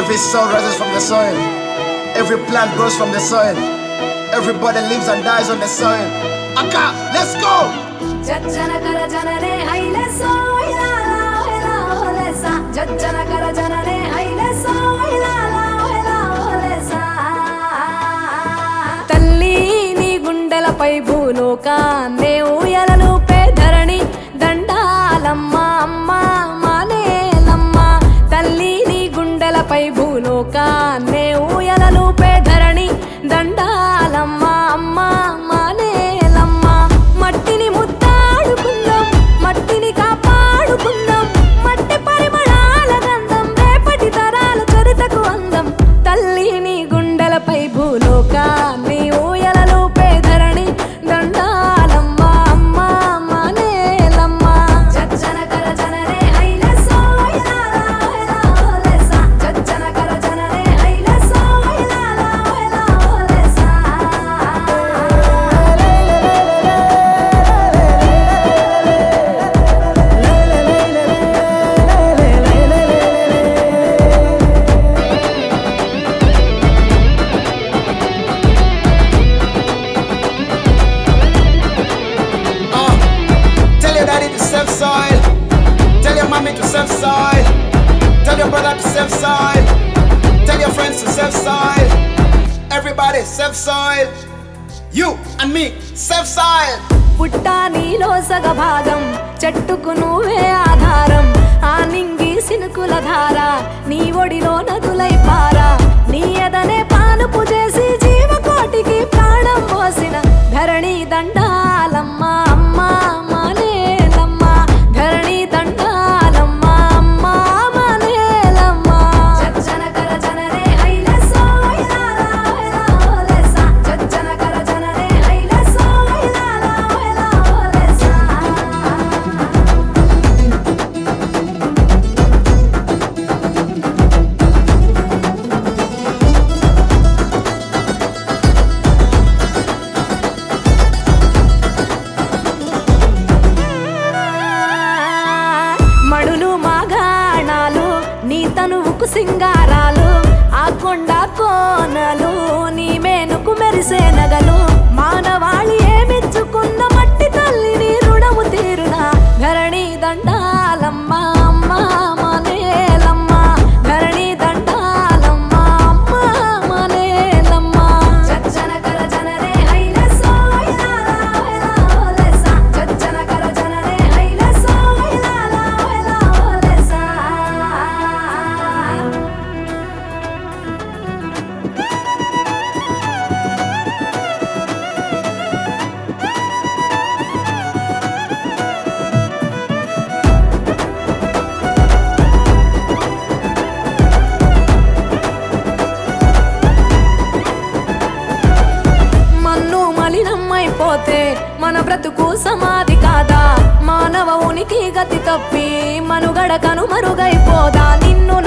Every soul rises from the soil. Every plant grows from the soil. Everybody lives and dies on the soil. Aka, let's go! ಜಜ್ಜನ ಕರ ಜನರೇ ಹೈಲೆಸೋ ಇಲಾಲ ಹೊಲ ಹೊಲೆಸ ಜಜ್ಜನ ಕರ ಜನರೇ ಹೈಲೆಸೋ ಇಲಾಲ ಹೊಲ ಹೊಲೆಸ తల్లి నీ గుండెలపై భూలోకాన్నే ఊయలలు పేధరణి దండాలమ్మ అమ్మ మానేలమ్మ తల్లి నీ గుండెలపై భూలోకాన్నే ఊయలలు పేధరణి దండాలమ్మ అమ్మ మానేలమ్మ మట్టిని ముద్దాడుకుందాం మట్టిని కాపాడుకుందాం మట్టి పరిమళాల గంధం రేపటి తరాల చరితకు అందం తల్లి నీ గుండెలపై భూలోకాన్ని ఊయలలు పేదరణి దండాలమ్మ అమ్మ మానేలమ్మ జజ్జన కర జనరే హైలసో ఇలాలా హెలా హోలెస జజ్జన కర జనరే హైలసో ఇలాలా హెలా హోలెస Uh, tell your daddy to save soil. Tell your mommy to save soil. Tell your brother to save soil. Tell your friends to save soil. Everybody save soil. You and me, save soil. పుట్ట నీలో సగ భాగం చెట్టుకు నువ్వే ఆధారం ఆ నింగి సినుకుల ధార నీ ఒడిలో నదులై పారా నీ ఎదనే పానుపు చేసి జీవకోటికి ప్రాణం పోసిన ధరణి దండాలమ్మ అమ్మ మానేలమ్మ ధరణి దండాలమ్మ అమ్మ మానేలమ్మ జజ్జన కర జనరే హైలసో ఇలాలా హెలా హోలెస జజ్జన కర జనరే హైలసో ఇలాలా హెలా హోలెస మడులు మాగాణాలు నీ తనువుకు సింగారాలు ఆ కొండ కోనలు నీ మేనుకు మెరిసే నగలు మానవాళి ఏమిచ్చుకున్న మట్టి తల్లిని రుణము తీరున ధరణి దండాలమ్మ అమ్మ మానేలమ్మ ధరణి దండాలమ్మ అమ్మ మానేలమ్మ జజ్జన కర జనరే హైలసో ఇలాలా హెలా హోలెస జజ్జన కర జనరే హైలసో ఇలాలా హెలా హోలెస మన్ను మలినమైపోతే మన బ్రతుకు సమాధి కాదా మానవ ఉనికి గతి తప్పి మనుగడ కనుమరుగైపోదా నిన్ను